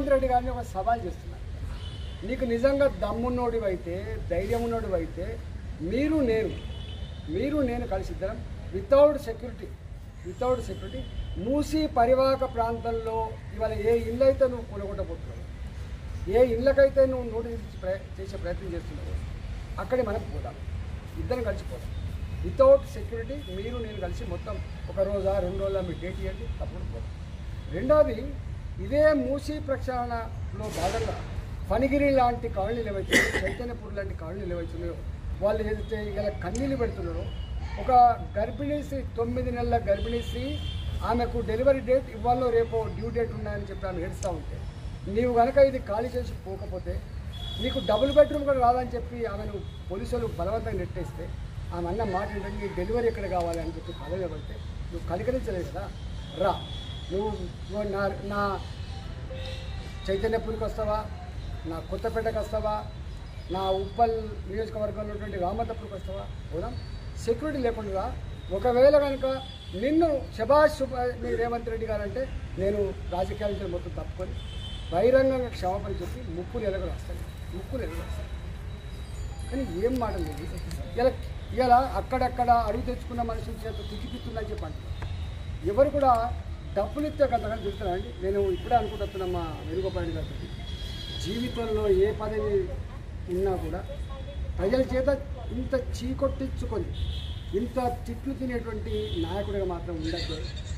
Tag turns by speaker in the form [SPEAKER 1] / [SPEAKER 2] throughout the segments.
[SPEAKER 1] రేవంత్ రెడ్డి గారిని ఒక సవాల్ చేస్తున్నారు నీకు నిజంగా దమ్మున్నోడివి అయితే ధైర్యం ఉన్నోడివి అయితే మీరు నేను మీరు నేను కలిసి ఇద్దరం without security without security Musi పరివాహక ప్రాంతంలో ఇవాళ ఏ ఇల్లు అయితే నువ్వు కొనగొట్టబోతున్నావు ఏ ఇళ్ళకైతే నువ్వు నోటీస్ ఇచ్చి ప్రయ చేసే ప్రయత్నం చేస్తున్నావు అక్కడే మనం పోదాం ఇద్దరం కలిసి పోదాం వితౌట్ సెక్యూరిటీ మీరు నేను కలిసి మొత్తం ఒక రోజా రెండు రోజుల మీరు డేట్ ఇవ్వండి తప్పుడు పోదాం రెండవది ఇదే మూసీ ప్రక్షాళనలో భాగంగా ఫణిగిరి లాంటి కాలనీలు ఏవైతే చైతన్యపూర్ లాంటి కాలనీలు ఏవైతున్నాయో వాళ్ళు ఏదైతే ఇలా కన్నీళ్ళు పెడుతున్నారో ఒక గర్భిణీ స్త్రీ తొమ్మిది నెలల గర్భిణీ స్త్రీ ఆమెకు డెలివరీ డేట్ ఇవాళ రేపు డ్యూ డేట్ ఉన్నాయని చెప్పి ఆమె ఏడుస్తూ ఉంటే నీవు కనుక ఇది ఖాళీ చేసి పోకపోతే నీకు డబుల్ బెడ్రూమ్ కూడా రాదని చెప్పి ఆమెను పోలీసులు బలవంతంగా నెట్టేస్తే ఆమె అన్న మాట ఏంటంటే నీ డెలివరీ ఎక్కడ కావాలి అని చెప్పి పదవి పడితే నువ్వు కనికరించలేదు కదా రా నువ్వు నువ్వు నా నా చైతన్యపూర్కి వస్తావా నా కొత్తపేటకు వస్తావా నా ఉప్పల్ నియోజకవర్గంలో ఉన్నటువంటి రామతపూర్కి వస్తావా పోదాం సెక్యూరిటీ లేకుండా ఒకవేళ కనుక నిన్ను శభాష్ సుభా మీ రేవంత్ రెడ్డి గారు అంటే నేను రాజకీయాల నుంచి మొత్తం తప్పుకొని బహిరంగంగా క్షమాపణ చెప్పి ముక్కులు ఎలగలు వస్తాయి ముక్కులు ఎలగలు వస్తాయి కానీ ఏం మాట లేదు ఇలా ఇలా అక్కడక్కడ అడుగు తెచ్చుకున్న మనుషుల చేత తిక్కిపిస్తుందని చెప్పి అంటున్నారు ఎవరు కూడా డబ్బులు ఇస్తే కొంతకాలం చూస్తున్నారండి నేను ఇప్పుడే అనుకుంటున్నా మా వేణుగోపాల్ గారి జీవితంలో ఏ పదవి ఉన్నా కూడా ప్రజల చేత ఇంత చీకొట్టించుకొని ఇంత తిట్లు తినేటువంటి నాయకుడిగా మాత్రం ఉండద్దు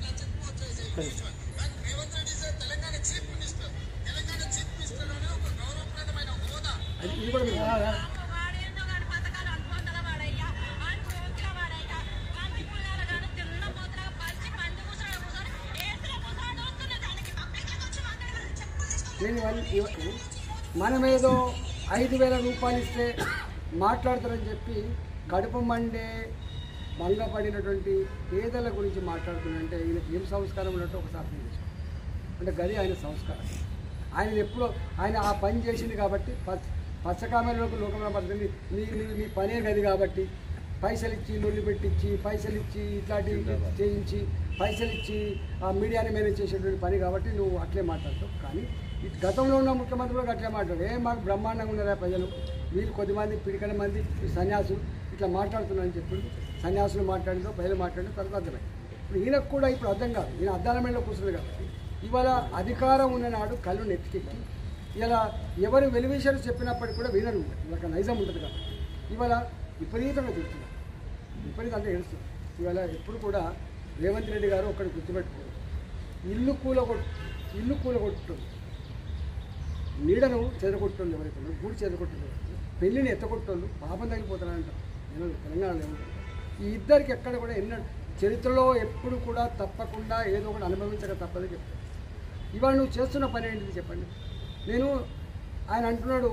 [SPEAKER 1] అది ఇది కూడా మీరు
[SPEAKER 2] వాడేందో గాని పథకాలు అనుకుంటారా వాడయ్యా వాడు సోకుల వాడయ్యా పంది పుల్లాల గాని తిన్న పోతున్నా పచ్చి పంది కూర్చొని కూర్చొని ఏసులో కూర్చొని వస్తున్న దానికి పబ్లిక్ వచ్చి మాట్లాడాలి చెప్పులు తీసుకొని
[SPEAKER 1] నేను ఇవన్నీ ఇవ- మనమేదో ఐదు వేల రూపాయలు ఇస్తే మాట్లాడతారని చెప్పి కడుపు మండే భంగపడినటువంటి పేదల గురించి మాట్లాడుతుందంటే ఈయనకి ఏం సంస్కారం ఉన్నట్టు ఒకసారి అర్థం చేసుకో అంటే గది ఆయన సంస్కారం ఆయన ఎప్పుడో ఆయన ఆ పని చేసింది కాబట్టి పచ్చ పచ్చకామెలకు లోకంలో పడుతుంది నీ నీ నీ పనే గది కాబట్టి పైసలు ఇచ్చి లొల్లి పెట్టించి పైసలు ఇచ్చి ఇట్లాంటివి చేయించి పైసలు ఇచ్చి ఆ మీడియాని మేనేజ్ చేసేటువంటి పని కాబట్టి నువ్వు అట్లే మాట్లాడతావు కానీ ఈ గతంలో ఉన్న ముఖ్యమంత్రి కూడా అట్లే మాట్లాడు ఏ మాకు బ్రహ్మాండంగా ఉన్నారా ప్రజలు వీళ్ళు కొద్దిమంది పిడికల మంది ఈ సన్యాసులు ఇట్లా మాట్లాడుతున్నారని చెప్పి సన్యాసులు మాట్లాడిందో ప్రజలు మాట్లాడిందో తర్వాత అర్థమైంది ఇప్పుడు ఈయనకు కూడా ఇప్పుడు అర్థం కాదు ఈయన అద్దాల మేడలో కూర్చుంది కాబట్టి ఇవాళ అధికారం ఉన్ననాడు కళ్ళు నెత్తికెక్కి ఇలా ఎవరు వెలివేశారు చెప్పినప్పటికీ కూడా వినరు ఒక నైజం ఉంటుంది కాబట్టి ఇవాళ విపరీతంగా తిరుగుతున్నారు విపరీతం అంటే ఏడుస్తుంది ఇవాళ ఎప్పుడు కూడా రేవంత్ రెడ్డి గారు ఒకటి గుర్తుపెట్టుకోరు ఇల్లు కూలగొట్టు ఇల్లు కూలగొట్టు నీడను చెదరగొట్టోళ్ళు ఎవరైతే ఉన్నారో, గూడు చెదరగొట్టోళ్ళు పెళ్ళిని ఎత్తగొట్టోళ్ళు పాపం తగ్గిపోతారంట నేను తెలంగాణలో ఏమంటారు ఈ ఇద్దరికి ఎక్కడ కూడా ఎన్న చరిత్రలో ఎప్పుడు కూడా తప్పకుండా ఏదో ఒకటి అనుభవించక తప్పదని చెప్తాను ఇవాళ నువ్వు చేస్తున్న పని ఏంటిది చెప్పండి నేను ఆయన అంటున్నాడు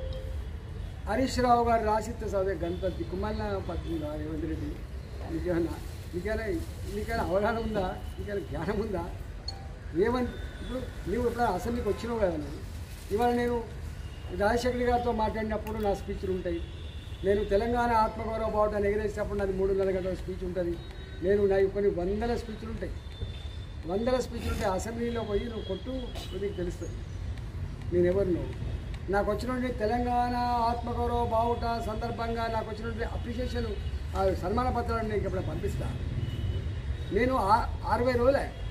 [SPEAKER 1] హరీష్ రావు గారు రాసిస్తే చదివే గంట దిక్కుమాలిన పడుతుందా రేవంత్ రెడ్డి నీకేమన్నా నీకైనా నీకైనా అవగాహన ఉందా నీకైనా జ్ఞానం ఉందా రేవంత్ ఇప్పుడు నీవు ఇప్పుడు అసెంబ్లీకి వచ్చినావు కదా నేను ఇవాళ నేను రాజశేఖర్ గారితో మాట్లాడినప్పుడు నా స్పీచ్లు ఉంటాయి నేను తెలంగాణ ఆత్మగౌరవ బావుటాన్ని ఎగిరేసినప్పుడు నాది మూడున్నర గంటల స్పీచ్ ఉంటుంది నేను నాకు కొన్ని వందల స్పీచ్లు ఉంటాయి వందల స్పీచ్లు ఉంటాయి అసెంబ్లీలో పోయి నువ్వు కొట్టు నీకు తెలుస్తుంది నేను ఎవరు నువ్వు నాకు వచ్చినటువంటి తెలంగాణ ఆత్మగౌరవ బావుట సందర్భంగా నాకు వచ్చినటువంటి అప్రిషియేషన్ ఆ సన్మాన పత్రాన్ని నీకు ఎప్పుడైనా పంపిస్తా నేను ఆ- అరవై రోజులే